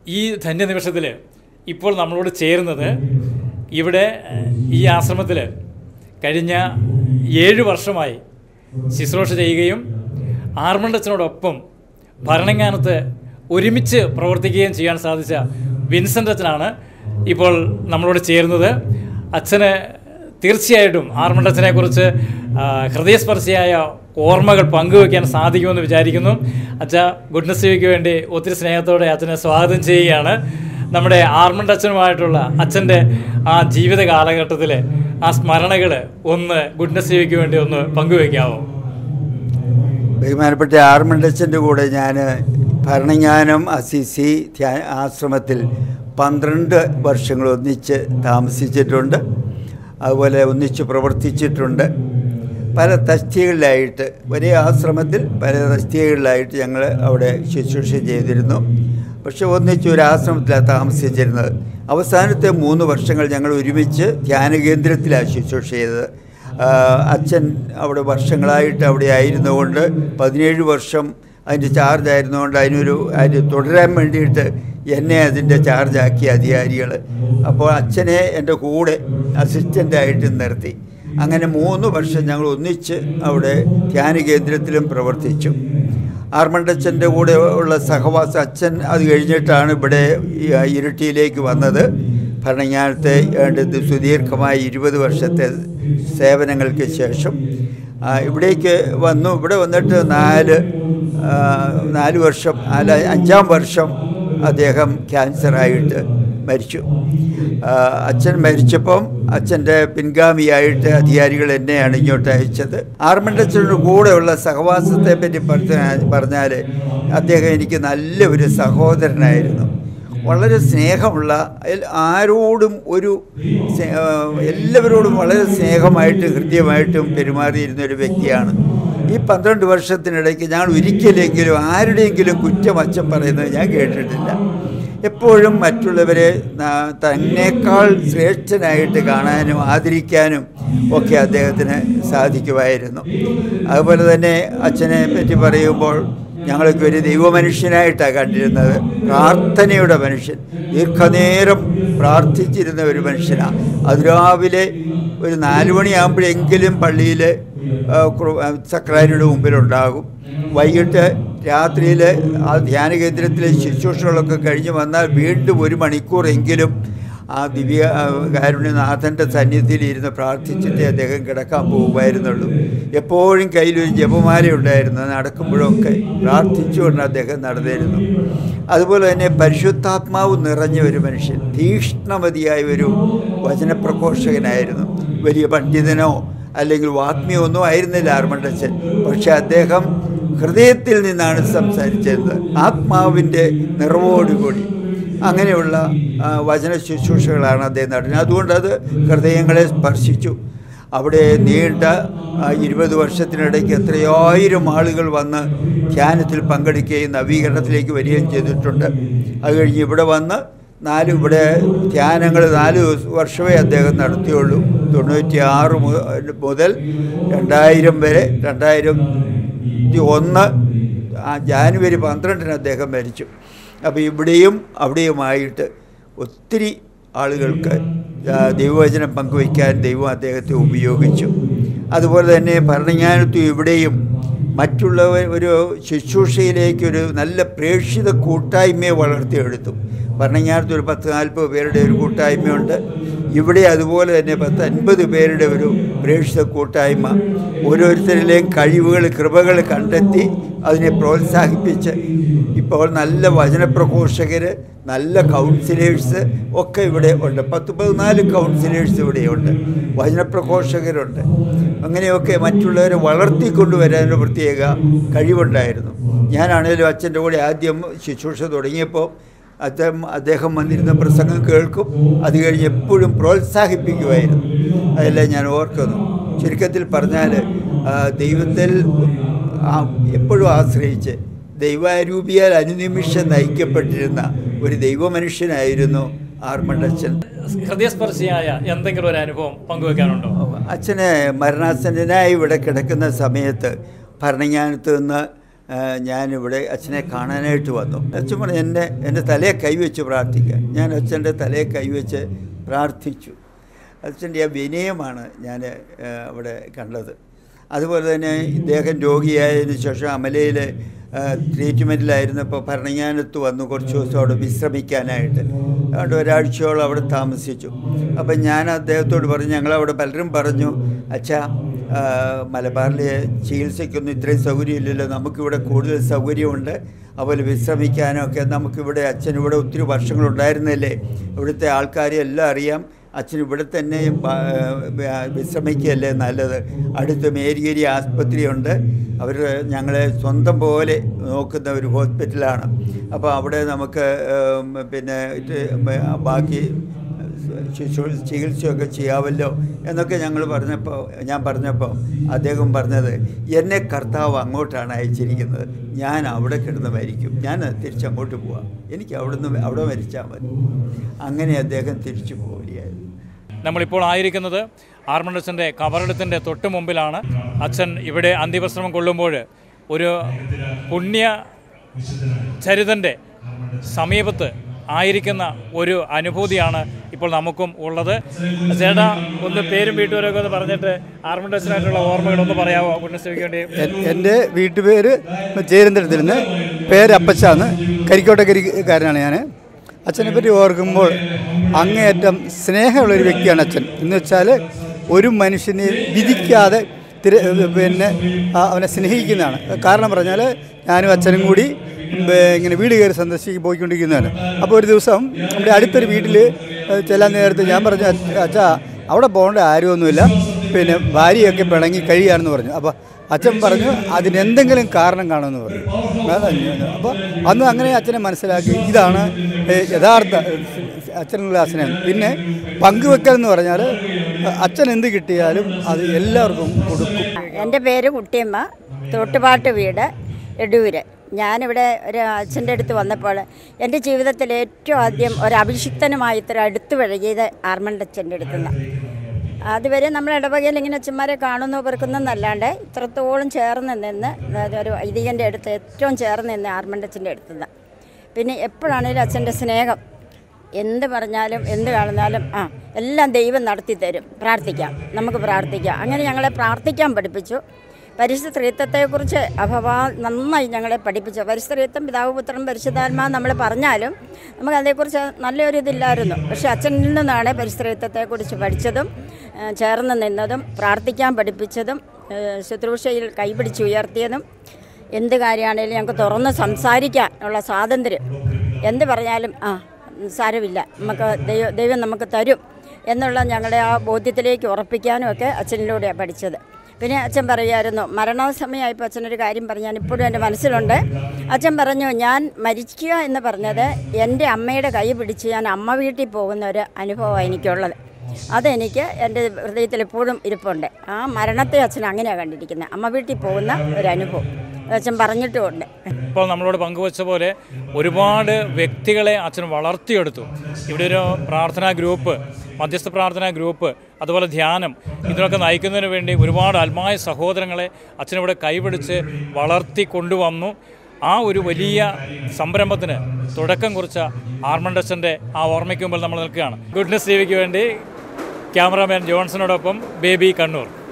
ഈ ധന്യനിമിഷത്തിൽ ഇപ്പോൾ നമ്മളോട് ചേരുന്നത് ഇവിടെ ഏഹ്, ഈ ആശ്രമത്തിൽ കഴിഞ്ഞ ഏഴ് വർഷമായി ശുശ്രൂഷ ചെയ്യുകയും ആർമണ്ടച്ചനോടൊപ്പം ഭരണങ്ങാനത്ത് ഒരുമിച്ച് പ്രവർത്തിക്കുകയും ചെയ്യാൻ സാധിച്ച വിൻസെൻ്റ് അച്ഛനാണ് ഇപ്പോൾ നമ്മളോട് ചേരുന്നത് അച്ഛന് തീർച്ചയായിട്ടും ആർമണ്ടച്ചനെ കുറിച്ച് ഹൃദയസ്പർശിയായ ഓർമ്മകൾ പങ്കുവെക്കാൻ സാധിക്കുമെന്ന് വിചാരിക്കുന്നു അച്ഛ ഗുഡ്നസ് ടിവിക്ക് വേണ്ടി ഒത്തിരി സ്നേഹത്തോടെ അച്ഛനെ സ്വാഗതം ചെയ്യുകയാണ് നമ്മുടെ ആർമണ്ട് അച്ഛനുമായിട്ടുള്ള അച്ഛൻ്റെ ആ ജീവിത കാലഘട്ടത്തിലെ ആ സ്മരണകൾ ഒന്ന് ഗുഡ്നസ് ടിവിക്ക് വേണ്ടി ഒന്ന് പങ്കുവെക്കാമോ ബഹുമാനപ്പെട്ട ആർമണ്ടച്ചൻ്റെ കൂടെ ഞാൻ ഭരണജ്ഞാനം അസിസി ധ്യാ ആശ്രമത്തിൽ പന്ത്രണ്ട് വർഷങ്ങൾ ഒന്നിച്ച് താമസിച്ചിട്ടുണ്ട് അതുപോലെ ഒന്നിച്ച് പ്രവർത്തിച്ചിട്ടുണ്ട് പല തസ്തികകളിലായിട്ട് ഒരേ ആശ്രമത്തിൽ പല തസ്തികകളിലായിട്ട് ഞങ്ങൾ അവിടെ ശുശ്രൂഷ ചെയ്തിരുന്നു പക്ഷെ ഒന്നിച്ച് ഒരു ആശ്രമത്തിലാണ് താമസിച്ചിരുന്നത് അവസാനത്തെ മൂന്ന് വർഷങ്ങൾ ഞങ്ങൾ ഒരുമിച്ച് ധ്യാന കേന്ദ്രത്തിലാണ് ശുശ്രൂഷ ചെയ്തത് ആ, അച്ഛൻ അവിടെ വർഷങ്ങളായിട്ട് അവിടെ ആയിരുന്നുകൊണ്ട് പതിനേഴ് വർഷം അതിൻ്റെ ചാർജ് ആയിരുന്നുകൊണ്ട് അതിനൊരു അതിന് തുടരാൻ വേണ്ടിയിട്ട് എന്നെ അതിൻ്റെ ചാർജാക്കി അധികാരികൾ അപ്പോൾ അച്ഛനെ എൻ്റെ കൂടെ അസിസ്റ്റൻ്റായിട്ട് നിർത്തി അങ്ങനെ മൂന്ന് വർഷം ഞങ്ങൾ ഒന്നിച്ച് അവിടെ ധ്യാന കേന്ദ്രത്തിലും പ്രവർത്തിച്ചു ആർമണ്ടച്ചൻ്റെ കൂടെ ഉള്ള സഹവാസം അച്ഛൻ അത് കഴിഞ്ഞിട്ടാണ് ഇവിടെ ഈ ഇരിട്ടിയിലേക്ക് വന്നത് ഭരണജ്ഞാനത്തെ ഏണ്ടത് സുദീർഘമായ ഇരുപത് വർഷത്തെ സേവനങ്ങൾക്ക് ശേഷം ആ, ഇവിടേക്ക് വന്നു ഇവിടെ വന്നിട്ട് നാല് ആ, നാല് വർഷം അല്ല അഞ്ചാം വർഷം അദ്ദേഹം ക്യാൻസറായിട്ട് മരിച്ചു ആ, അച്ഛൻ മരിച്ചപ്പം അച്ഛൻ്റെ പിൻഗാമിയായിട്ട് അധികാരികൾ എന്നെയാണ് ഇങ്ങോട്ട് അയച്ചത് ആർമണ്ടച്ചനോട് കൂടെയുള്ള സഹവാസത്തെ പറ്റി പറഞ്ഞ പറഞ്ഞാൽ അദ്ദേഹം എനിക്ക് നല്ല ഒരു സഹോദരനായിരുന്നു വളരെ സ്നേഹമുള്ള എൽ- ആരോടും ഒരു സ്നേ- ആ, എല്ലാവരോടും വളരെ സ്നേഹമായിട്ടും ഹൃദ്യമായിട്ടും പെരുമാറിയിരുന്ന ഒരു വ്യക്തിയാണ് ഈ പന്ത്രണ്ട് വർഷത്തിനിടയ്ക്ക് ഞങ്ങൾ ഒരിക്കലെങ്കിലും ആരുടെയെങ്കിലും കുറ്റം അച്ഛൻ പറയുന്നത് ഞാൻ കേട്ടിട്ടില്ല എപ്പോഴും മറ്റുള്ളവരെ ന- തന്നേക്കാൾ ശ്രേഷ്ഠനായിട്ട് കാണാനും ആദരിക്കാനും ഒക്കെ അദ്ദേഹത്തിന് സാധിക്കുമായിരുന്നു അതുപോലെ തന്നെ അച്ഛനെ പറ്റി പറയുമ്പോൾ ഞങ്ങൾക്ക് ഒരു ദൈവമനുഷ്യനായിട്ടാണ് കണ്ടിരുന്നത് പ്രാർത്ഥനയുടെ മനുഷ്യൻ ദീർഘനേരം പ്രാർത്ഥിച്ചിരുന്ന ഒരു മനുഷ്യനാണ് അതിരാവിലെ ഒരു നാല് മണിയാകുമ്പോഴെങ്കിലും പള്ളിയിൽ സക്രാരിയുടെ മുമ്പിലുണ്ടാകും വൈകിട്ട് രാത്രിയിൽ ആ ധ്യാന കേന്ദ്രത്തിലെ ശുശ്രൂഷകളൊക്കെ കഴിഞ്ഞ് വന്നാൽ വീണ്ടും ഒരു മണിക്കൂറെങ്കിലും ആ ദിവ്യ ആ, കാരുണ്യനാഥൻ്റെ സന്നിധിയിൽ ഇരുന്ന് പ്രാർത്ഥിച്ചിട്ട് അദ്ദേഹം കിടക്കാൻ പോകുമായിരുന്നുള്ളൂ എപ്പോഴും കയ്യിലൊരു ജപമാല ഉണ്ടായിരുന്നു നടക്കുമ്പോഴൊക്കെ പ്രാർത്ഥിച്ചുകൊണ്ട് അദ്ദേഹം നടന്നിരുന്നു അതുപോലെ തന്നെ പരിശുദ്ധാത്മാവ് നിറഞ്ഞ ഒരു മനുഷ്യൻ തീക്ഷ്ണമതിയായ ഒരു വചനപ്രഘോഷകനായിരുന്നു വലിയ പണ്ഡിതനോ അല്ലെങ്കിൽ വാത്മീയമൊന്നും ആയിരുന്നില്ല ആർമണ്ടച്ചൻ പക്ഷെ അദ്ദേഹം ഹൃദയത്തിൽ നിന്നാണ് സംസാരിച്ചത് ആത്മാവിൻ്റെ നിറവോടുകൂടി അങ്ങനെയുള്ള ആ, വചന ശുശ്രൂഷകളാണ് അദ്ദേഹം നടന്നത് അതുകൊണ്ട് അത് ഹൃദയങ്ങളെ സ്പർശിച്ചു അവിടെ നീണ്ട ആ, ഇരുപത് വർഷത്തിനിടയ്ക്ക് എത്രയായിരം ആളുകൾ വന്ന് ധ്യാനത്തിൽ പങ്കെടുക്കുകയും നവീകരണത്തിലേക്ക് വരികയും ചെയ്തിട്ടുണ്ട് അത് കഴിഞ്ഞ് ഇവിടെ വന്ന് നാല് ഇവിടെ ധ്യാനങ്ങൾ നാല് ദിവസ- വർഷമേ അദ്ദേഹം നടത്തിയുള്ളൂ തൊണ്ണൂറ്റി ആറ് മുതൽ രണ്ടായിരം വരെ രണ്ടായിരം ഒന്ന് ആ ജാനുവരി പന്ത്രണ്ടിന് അദ്ദേഹം മരിച്ചു അപ്പോൾ ഇവിടെയും അവിടെയുമായിട്ട് ഒത്തിരി ആളുകൾക്ക് ആ, ദൈവവചനം പങ്കുവയ്ക്കാൻ ദൈവം അദ്ദേഹത്തെ ഉപയോഗിച്ചു അതുപോലെ തന്നെ ഭരണജ്ഞാനത്തും ഇവിടെയും മറ്റുള്ളവർ ഒരു ശുശ്രൂഷയിലേക്ക് ഒരു നല്ല പ്രേക്ഷിത കൂട്ടായ്മയെ വളർത്തിയെടുത്തു ഭരണജ്ഞാനത്ത് ഒരു പത്ത് നാൽപ്പത് പേരുടെ ഒരു കൂട്ടായ്മയുണ്ട് ഇവിടെ അതുപോലെ തന്നെ പത്ത് അൻപത് പേരുടെ ഒരു പ്രേക്ഷിത കൂട്ടായ്മ ഓരോരുത്തരിലെയും കഴിവുകൾ കൃപകൾ കണ്ടെത്തി അതിനെ പ്രോത്സാഹിപ്പിച്ച് ഇപ്പോൾ നല്ല വചനപ്രഘോഷകർ നല്ല കൗൺസിലേഴ്സ് ഒക്കെ ഇവിടെ ഉണ്ട് പത്ത് പതിനാല് കൗൺസിലേഴ്സ് ഇവിടെയുണ്ട് വചനപ്രഘോഷകരുണ്ട് അങ്ങനെയൊക്കെ മറ്റുള്ളവരെ വളർത്തിക്കൊണ്ടുവരാനൊരു പ്രത്യേക കഴിവുണ്ടായിരുന്നു ഞാനാണേലും അച്ഛൻ്റെ കൂടെ ആദ്യം ശുശ്രൂഷ തുടങ്ങിയപ്പോൾ അദ്ദേഹം അദ്ദേഹം വന്നിരുന്ന പ്രസംഗം കേൾക്കും അത് കഴിഞ്ഞ് എപ്പോഴും പ്രോത്സാഹിപ്പിക്കുമായിരുന്നു അതെല്ലാം ഞാൻ ഓർക്കുന്നു ചുരുക്കത്തിൽ പറഞ്ഞാൽ ആ, ദൈവത്തിൽ ആ, എപ്പോഴും ആശ്രയിച്ച് ദൈവാരൂപിയാൽ അനുനിമിഷം നയിക്കപ്പെട്ടിരുന്ന ഒരു ദൈവമനുഷ്യനായിരുന്നു ആർമണ്ടച്ചൻ ഹൃദയസ്പർശിയായ എന്തെങ്കിലും ഒരു അനുഭവം പങ്കുവെക്കാനുണ്ടോ അച്ഛന് മരണാസന്നനായി ഇവിടെ കിടക്കുന്ന സമയത്ത് ഭരണജ്ഞാനത്ത് നിന്ന് ആ, ഞാനിവിടെ അച്ഛനെ കാണാനായിട്ട് വന്നു അച്ഛൻ പറഞ്ഞു എന്നെ എൻ്റെ തലയെ കൈവച്ച് പ്രാർത്ഥിക്കുക ഞാൻ അച്ഛൻ്റെ തലയെ കൈവച്ച് പ്രാർത്ഥിച്ചു അച്ഛൻ്റെ ആ വിനയമാണ് ഞാൻ ആ, അവിടെ കണ്ടത് അതുപോലെ തന്നെ ഇദ്ദേഹം രോഗിയായതിനു ശേഷം അമലയിൽ ട്രീറ്റ്മെൻറ്റിലായിരുന്നപ്പോൾ ഭരണങ്ങാനത്ത് വന്നു കുറച്ച് ദിവസം അവിടെ വിശ്രമിക്കാനായിട്ട് അതുകൊണ്ട് ഒരാഴ്ചയോളം അവിടെ താമസിച്ചു അപ്പം ഞാൻ അദ്ദേഹത്തോട് പറഞ്ഞു ഞങ്ങളവിടെ പലരും പറഞ്ഞു അച്ഛാ ആ, മലബാറിലെ ചികിത്സയ്ക്കൊന്നും ഇത്രയും സൗകര്യമില്ലല്ലോ നമുക്കിവിടെ കൂടുതൽ സൗകര്യമുണ്ട് അതുപോലെ വിശ്രമിക്കാനൊക്കെ നമുക്കിവിടെ അച്ഛൻ ഇവിടെ ഒത്തിരി വർഷങ്ങളുണ്ടായിരുന്നില്ലേ ഇവിടുത്തെ ആൾക്കാരെ എല്ലാം അറിയാം അച്ഛൻ ഇവിടെ തന്നെ പ- ആ, വിശ്രമിക്കുകയല്ലേ നല്ലത് അടുത്ത് മേരിയേരി ആസ്പത്രിയുണ്ട് അവർ ഞങ്ങളെ സ്വന്തം പോലെ നോക്കുന്ന ഒരു ഹോസ്പിറ്റലാണ് അപ്പോൾ അവിടെ നമുക്ക് ഉം, പിന്നെ ഇത് ബാക്കി ശുശ്രൂ ചികിത്സയൊക്കെ ചെയ്യാമല്ലോ എന്നൊക്കെ ഞങ്ങൾ പറഞ്ഞപ്പോൾ ഞാൻ പറഞ്ഞപ്പോൾ അദ്ദേഹം പറഞ്ഞത് എന്നെ കർത്താവ് അങ്ങോട്ടാണ് അയച്ചിരിക്കുന്നത് ഞാൻ അവിടെ കിടന്ന് മരിക്കും ഞാൻ തിരിച്ചങ്ങോട്ട് പോവാം എനിക്ക് അവിടുന്ന് അവിടെ മരിച്ചാൽ മതി അങ്ങനെ അദ്ദേഹം തിരിച്ചു പോവുകയായിരുന്നു നമ്മളിപ്പോൾ ആയിരിക്കുന്നത് ആർമണ്ടച്ചൻ്റെ കബറടത്തിൻ്റെ തൊട്ട് മുമ്പിലാണ് അച്ഛൻ ഇവിടെ അന്ത്യവിശ്രമം കൊള്ളുമ്പോൾ ഒരു പുണ്യ ചരിതൻ്റെ സമീപത്ത് ആയിരിക്കുന്ന ഒരു അനുഭൂതിയാണ് ഇപ്പോൾ നമുക്കും ഉള്ളത് ചേട്ടാ ഒന്ന് പേരും വീട്ടുപേരൊക്കെ ഒന്ന് പറഞ്ഞിട്ട് ആർമണ്ടച്ചനായിട്ടുള്ള ഓർമ്മകളൊന്ന് പറയാമോ പുണ്യസ്ഥിതിക്ക് വേണ്ടി എൻ- എൻ്റെ വീട്ടുപേര് ചേരുന്നിടത്തിൽ നിന്ന് പേര് അപ്പച്ചാന്ന് കരിക്കോട്ടക്കരിക്കാരനാണ് ഞാൻ അച്ഛനെ പറ്റി ഓർക്കുമ്പോൾ അങ്ങേയറ്റം സ്നേഹമുള്ളൊരു വ്യക്തിയാണ് അച്ഛൻ എന്ന് വെച്ചാൽ ഒരു മനുഷ്യനെ വിധിക്കാതെ തിര പിന്നെ ആ, അവനെ സ്നേഹിക്കുന്നതാണ് കാരണം പറഞ്ഞാൽ ഞാനും അച്ഛനും കൂടി ബേ- ഇങ്ങനെ വീട് കയറി സന്ദർശിക്ക് പോയിക്കൊണ്ടിരിക്കുന്നതാണ് അപ്പോൾ ഒരു ദിവസം നമ്മുടെ അടുത്തൊരു വീട്ടിൽ ചെല്ലാൻ നേരത്ത് ഞാൻ പറഞ്ഞു "അച്ഛ- അച്ഛാ അവിടെ പോകേണ്ട ആരുമൊന്നുമില്ല പിന്നെ ഭാര്യയൊക്കെ പിണങ്ങി കഴിയാണെന്ന് പറഞ്ഞു അപ്പോൾ അച്ഛൻ പറഞ്ഞു അതിനെന്തെങ്കിലും കാരണം കാണുമെന്ന് പറഞ്ഞു അതാണ് അപ്പോൾ അന്ന് അങ്ങനെ അച്ഛനെ മനസ്സിലാക്കി ഇതാണ് ഏ, യഥാർത്ഥ ഏ, അച്ഛനുള്ള സ്നേഹം പിന്നെ പങ്കുവെക്കൽ എന്ന് പറഞ്ഞാൽ അച്ഛൻ എന്ത് കിട്ടിയാലും അത് എല്ലാവർക്കും കൊടുക്കും എൻ്റെ പേര് കുട്ടിയമ്മ തോട്ടുപാട്ട് വീട് എടൂര് ഞാനിവിടെ ഒരു അച്ഛൻ്റെ അടുത്ത് വന്നപ്പോൾ എൻ്റെ ജീവിതത്തിൽ ഏറ്റവും ആദ്യം ഒരു അഭിഷിക്തനുമായി ഇത്ര അടുത്ത് വഴകിയത് ആർമണ്ടച്ഛൻ്റെ അടുത്ത് നിന്ന് അതുവരെ നമ്മൾ ഇടവകയിൽ ഇങ്ങനെ അച്ഛന്മാരെ കാണുന്നു പെറുക്കുന്നതല്ലാണ്ട് ഇത്രത്തോളം ചേർന്ന് നിന്ന് അതായത് ഒരു വൈദികൻ്റെ അടുത്ത് ഏറ്റവും ചേർന്ന് നിന്ന് ആർമണ്ടച്ഛൻ്റെ അടുത്ത് നിന്ന് പിന്നെ എപ്പോഴാണേലും അച്ഛൻ്റെ സ്നേഹം എന്ത് പറഞ്ഞാലും എന്ത് കാണുന്നാലും ആ എല്ലാം ദൈവം നടത്തി തരും പ്രാർത്ഥിക്കാം നമുക്ക് പ്രാർത്ഥിക്കാം അങ്ങനെ ഞങ്ങളെ പ്രാർത്ഥിക്കാൻ പഠിപ്പിച്ചു പരിശുദ്ധ ത്രീത്വത്തെക്കുറിച്ച് അഭവാ നന്നായി ഞങ്ങളെ പഠിപ്പിച്ചു പരിശുദ്ധ ത്രീത്വം പിതാവ് പുത്രൻ പരിശുദ്ധാത്മാ നമ്മൾ പറഞ്ഞാലും നമുക്ക് അതേക്കുറിച്ച് നല്ലൊരു ഇതില്ലായിരുന്നു പക്ഷേ അച്ഛനിൽ നിന്നാണ് പരിശുദ്ധ ത്രീത്വത്തെക്കുറിച്ച് പഠിച്ചതും ഏഹ് ചേർന്ന് നിന്നതും പ്രാർത്ഥിക്കാൻ പഠിപ്പിച്ചതും ഏഹ് ശുശ്രൂഷയിൽ കൈപിടിച്ചുയർത്തിയതും എന്ത് കാര്യമാണേലും ഞങ്ങൾക്ക് തുറന്ന് സംസാരിക്കാൻ ഉള്ള സ്വാതന്ത്ര്യം എന്ത് പറഞ്ഞാലും ആ സാരമില്ല നമുക്ക് ദൈവം ദൈവം നമുക്ക് തരും എന്നുള്ള ഞങ്ങളുടെ ആ ബോധ്യത്തിലേക്ക് ഉറപ്പിക്കാനും ഒക്കെ അച്ഛനിലൂടെയാണ് പഠിച്ചത് പിന്നെ അച്ഛൻ പറയുമായിരുന്നു മരണസമയമായപ്പോൾ അച്ഛനൊരു കാര്യം പറഞ്ഞു ഞാൻ ഇപ്പോഴും എൻ്റെ മനസ്സിലുണ്ട് അച്ഛൻ പറഞ്ഞു ഞാൻ മരിക്കുക എന്ന് പറഞ്ഞത് എൻ്റെ അമ്മയുടെ കൈ പിടിച്ച് ഞാൻ അമ്മ വീട്ടിൽ പോകുന്ന ഒരു അനുഭവമാണ് എനിക്കുള്ളത് അതെനിക്ക് എൻ്റെ ഹൃദയത്തിൽ എപ്പോഴും ഇരിപ്പുണ്ട് ആ മരണത്തെ അച്ഛൻ അങ്ങനെയാണ് കണ്ടിരിക്കുന്നത് അമ്മ വീട്ടിൽ പോകുന്ന ഒരു അനുഭവം അച്ഛൻ പറഞ്ഞിട്ടുമുണ്ട് ഇപ്പോൾ നമ്മളോട് പങ്കുവച്ച പോലെ ഒരുപാട് വ്യക്തികളെ അച്ഛൻ വളർത്തിയെടുത്തു ഇവിടെ ഒരു പ്രാർത്ഥനാ ഗ്രൂപ്പ് മധ്യസ്ഥ പ്രാർത്ഥനാ ഗ്രൂപ്പ് അതുപോലെ ധ്യാനം ഇതിനൊക്കെ നയിക്കുന്നതിന് വേണ്ടി ഒരുപാട് ആത്മായ സഹോദരങ്ങളെ അച്ഛനിവിടെ കൈപിടിച്ച് വളർത്തി കൊണ്ടുവന്നു ആ ഒരു വലിയ സംരംഭത്തിന് തുടക്കം കുറിച്ച ആർമണ്ടച്ചൻ്റെ ആ ഓർമ്മയ്ക്ക് മുമ്പിൽ നമ്മൾ നിൽക്കുകയാണ് ഗുഡ്നസ് ടിവിക്ക് വേണ്ടി ക്യാമറാമാൻ ജോൺസണോടൊപ്പം ബേബി കണ്ണൂർ